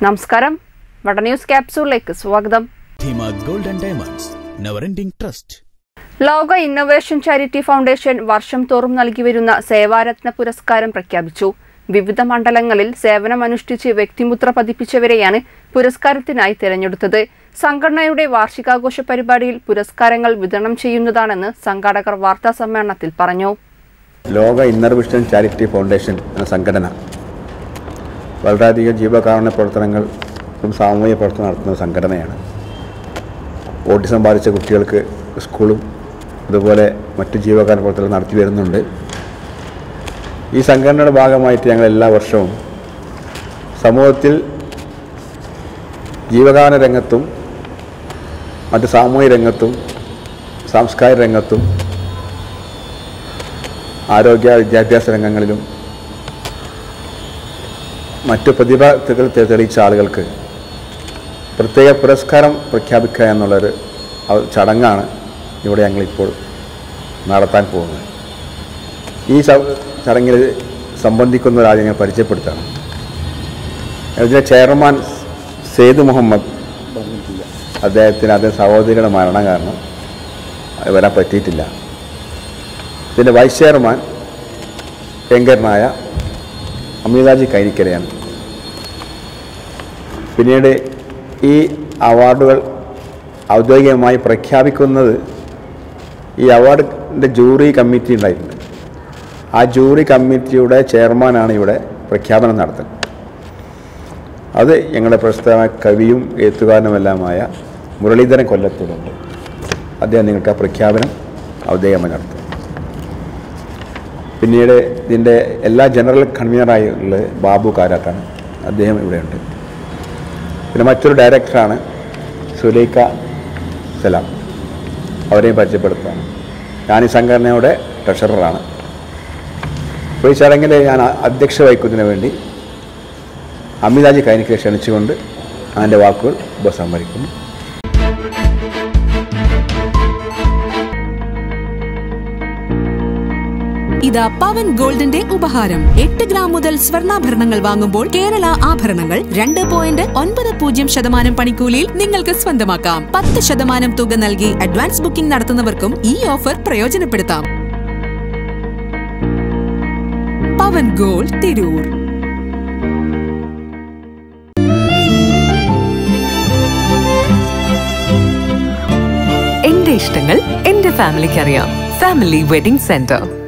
നമസ്കാരം വട ന്യൂസ് ക്യാപ്സൂളിലേക്ക് സ്വാഗതം Dheema gold and diamonds never ending trust ലോക ഇന്നൊവേഷൻ ചാരിറ്റി ഫൗണ്ടേഷൻ വർഷം തോറും നൽകി വരുന്ന സേവാരത്ന പുരസ്കാരം പ്രഖ്യാപിച്ചു വിവിധ മണ്ഡലങ്ങളിൽ സേവനമനുഷ്ഠിച്ച് വ്യക്തിമുദ്ര പതിപ്പിച്ചവരെയാണ് പുരസ്കാരത്തിനായി തിരഞ്ഞെടുത്തത് സംഘടനയുടെ വാർഷികാഘോഷ പരിപാടിയിൽ പുരസ്കാരങ്ങൾ വിതരണം ചെയ്യുന്നതാണെന്ന് സംഘാടകർ വാർത്താ സമ്മേളനത്തിൽ പറഞ്ഞു ലോക ഇന്നർ വിഷൻ ചാരിറ്റി ഫൗണ്ടേഷൻ എന്ന സംഘടന വളരെയധികം ജീവകാരുണ്യ പ്രവർത്തനങ്ങളും സാമൂഹിക പ്രവർത്തനം നടത്തുന്ന സംഘടനയാണ് ഓട്ടിസം ബാധിച്ച കുട്ടികൾക്ക് സ്കൂളും അതുപോലെ മറ്റ് ജീവകാരുണ്യ പ്രവർത്തനങ്ങൾ നടത്തി വരുന്നുണ്ട് ഈ സംഘടനയുടെ ഭാഗമായിട്ട് ഞങ്ങൾ എല്ലാ വർഷവും സമൂഹത്തിൽ ജീവകാരുണ്യ രംഗത്തും മറ്റ് സാമൂഹിക രംഗത്തും സാംസ്കാരിക രംഗത്തും ആരോഗ്യ വിദ്യാഭ്യാസ രംഗങ്ങളിലും മറ്റു പ്രതിഭകൾ തെ- തെളിയിച്ച ആളുകൾക്ക് പ്രത്യേക പുരസ്കാരം പ്രഖ്യാപിക്കുക എന്നുള്ളൊരു അവ- ചടങ്ങാണ് ഇവിടെ ഞങ്ങളിപ്പോൾ നടത്താൻ പോകുന്നത് ഈ സ- ചടങ്ങിൽ സംബന്ധിക്കുന്ന ഒരാളെ ഞാൻ പരിചയപ്പെടുത്താണ് ഇതിൻ്റെ ചെയർമാൻ സെയ്ദ് മുഹമ്മദ് അദ്ദേഹത്തിന് അദ്ദേഹം സഹോദരിയുടെ മരണം കാരണം അത് വരാൻ പറ്റിയിട്ടില്ല ഇതിൻ്റെ വൈസ് ചെയർമാൻ ഭയങ്കരനായ അമിതാജി കൈനിക്കരയാണ് പിന്നീട് ഈ അവാർഡുകൾ ഔദ്യോഗികമായി പ്രഖ്യാപിക്കുന്നത് ഈ അവാർഡിൻ്റെ ജൂറി കമ്മിറ്റി ഉണ്ടായിട്ടുണ്ട് ആ ജൂറി കമ്മിറ്റിയുടെ ചെയർമാനാണ് ഇവിടെ പ്രഖ്യാപനം നടത്തുന്നത് അത് ഞങ്ങളുടെ പ്രശസ്തമായ കവിയും എഴുത്തുകാരനുമെല്ലാമായ മുരളീധരൻ കൊല്ലത്തൂരുണ്ട് അദ്ദേഹം നിങ്ങൾക്ക് ആ പ്രഖ്യാപനം ഔദ്യോഗികമായി നടത്തും പിന്നീട് ഇതിൻ്റെ എല്ലാ ജനറൽ കൺവീനറായുള്ള ബാബു കാരാട്ടാണ് അദ്ദേഹം ഇവിടെയുണ്ട് പിന്നെ മറ്റൊരു ഡയറക്ടറാണ് സുലൈഖ സലാം അവരെയും പരിചയപ്പെടുത്താണ് ഞാൻ ഈ സംഘടനയുടെ ട്രഷററാണ് അപ്പോൾ ഈ ചടങ്ങിൽ ഞാൻ അധ്യക്ഷ വഹിക്കുന്നതിന് വേണ്ടി അമിതാജി കൈനിക്കെ ക്ഷണിച്ചുകൊണ്ട് അതിൻ്റെ വാക്കുകൾ ഉപസംഹരിക്കുന്നു ഇതാ പവൻ ഗോൾഡിന്റെ ഉപഹാരം എട്ട് ഗ്രാം മുതൽ സ്വർണ്ണാഭരണങ്ങൾ വാങ്ങുമ്പോൾ കേരള ആഭരണങ്ങൾ രണ്ട് പോയിന്റ് ഒൻപത് പൂജ്യം ശതമാനം പണിക്കൂലിയിൽ നിങ്ങൾക്ക് സ്വന്തമാക്കാം പത്ത് ശതമാനം തുക നൽകി അഡ്വാൻസ് ബുക്കിംഗ് നടത്തുന്നവർക്കും ഈ ഓഫർ പ്രയോജനപ്പെടുത്താം പവൻ ഗോൾഡ് തിരൂർ എന്റെ ഇഷ്ടങ്ങൾ എന്റെ ഫാമിലിക്ക് അറിയാം ഫാമിലി വെഡിംഗ് സെന്റർ